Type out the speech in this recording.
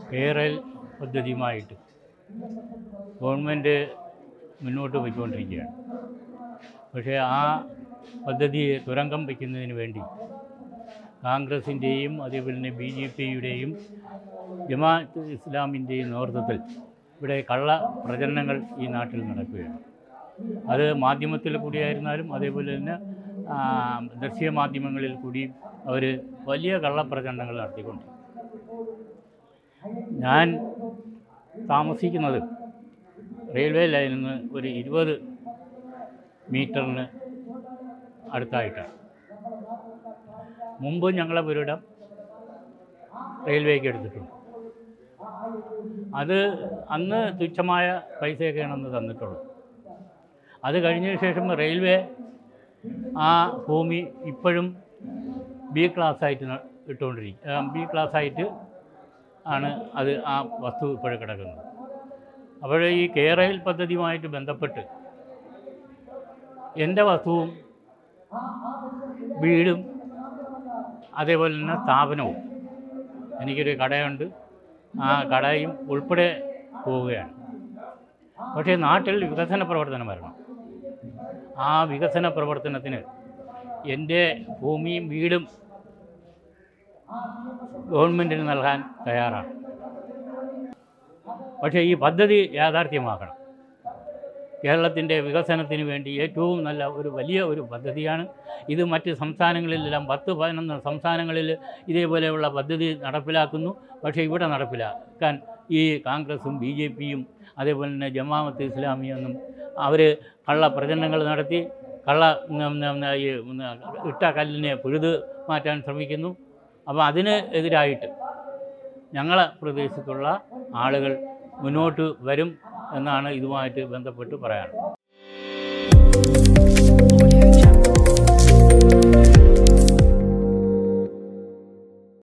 കേരൾ പദ്ധതിയുമായിട്ട് government മുന്നോട്ട് പോയിക്കൊണ്ടിരിക്കുകയാണ് പക്ഷേ ആ പദ്ധതിയെ തുരങ്കം വയ്ക്കുന്നതിന് വേണ്ടി കോൺഗ്രസിൻ്റെയും അതേപോലെ തന്നെ ബി ജെ പിയുടെയും ജമാഅത്ത് ഇസ്ലാമിൻ്റെയും നേതൃത്വത്തിൽ ഇവിടെ കള്ള പ്രചരണങ്ങൾ ഈ നാട്ടിൽ നടക്കുകയാണ് അത് മാധ്യമത്തിൽ കൂടിയായിരുന്നാലും അതേപോലെ തന്നെ ആ, ദൃശ്യ മാധ്യമങ്ങളിൽ കൂടിയും അവർ വലിയ കള്ളപ്രചരണങ്ങൾ നടത്തിക്കൊണ്ട് ഞാൻ താമസിക്കുന്നത് റെയിൽവേ ലൈനിൽ നിന്ന് ഒരു ഇരുപത് മീറ്ററിന് അടുത്തായിട്ടാണ് മുമ്പ് ഞങ്ങളെ പുരയിടം റെയിൽവേക്ക് എടുത്തിട്ടുണ്ട് അത് അന്ന് തുച്ഛമായ പൈസയൊക്കെയാണ് അന്ന് തന്നിട്ടുള്ളത് അത് കഴിഞ്ഞതിന് ശേഷം റെയിൽവേ ആ ഭൂമി ഇപ്പോഴും ബി ക്ലാസ് ആയിട്ട് ന- ഇട്ടുകൊണ്ടിരിക്കും ബി ക്ലാസ് ആയിട്ട് ആണ് അത് ആ വസ്തു ഇപ്പോഴും കിടക്കുന്നത് അപ്പോൾ ഈ കേരയിൽ പദ്ധതിയുമായിട്ട് ബന്ധപ്പെട്ട് എൻ്റെ വസ്തുവും വീടും അതേപോലെ തന്നെ സ്ഥാപനവും എനിക്കൊരു കടയുണ്ട് ആ കടയും ഉൾപ്പെടെ പോവുകയാണ് പക്ഷേ നാട്ടിൽ വികസന പ്രവർത്തനം വരണം ആ വികസന പ്രവർത്തനത്തിന് എൻ്റെ ഭൂമിയും വീടും ഗവൺമെൻറ്റിന് നൽകാൻ തയ്യാറാണ് പക്ഷേ ഈ പദ്ധതി യാഥാർത്ഥ്യമാക്കണം കേരളത്തിൻ്റെ വികസനത്തിന് വേണ്ടി ഏറ്റവും നല്ല ഒരു വലിയ ഒരു പദ്ധതിയാണ് ഇത് മറ്റ് സംസ്ഥാനങ്ങളിലെല്ലാം പത്ത് പതിനൊന്ന് സംസ്ഥാനങ്ങളിൽ ഇതേപോലെയുള്ള പദ്ധതി നടപ്പിലാക്കുന്നു പക്ഷേ ഇവിടെ നടപ്പിലാക്കാൻ ഈ കോൺഗ്രസും ബി ജെ പിയും അതേപോലെ തന്നെ ജമാഅത്ത് ഇസ്ലാമിയൊന്നും അവർ കള്ള പ്രചരണങ്ങൾ നടത്തി കള്ള ഉം, ഉം, ഉം, ഈ ഉം, ഇട്ട കല്ലിനെ പുഴുത് മാറ്റാൻ ശ്രമിക്കുന്നു അപ്പോൾ അതിന് എതിരായിട്ട് ഞങ്ങളെ പ്രദേശത്തുള്ള ആളുകൾ മുന്നോട്ട് വരും എന്നാണ് ഇതുമായിട്ട് ബന്ധപ്പെട്ട് പറയാനുള്ളത്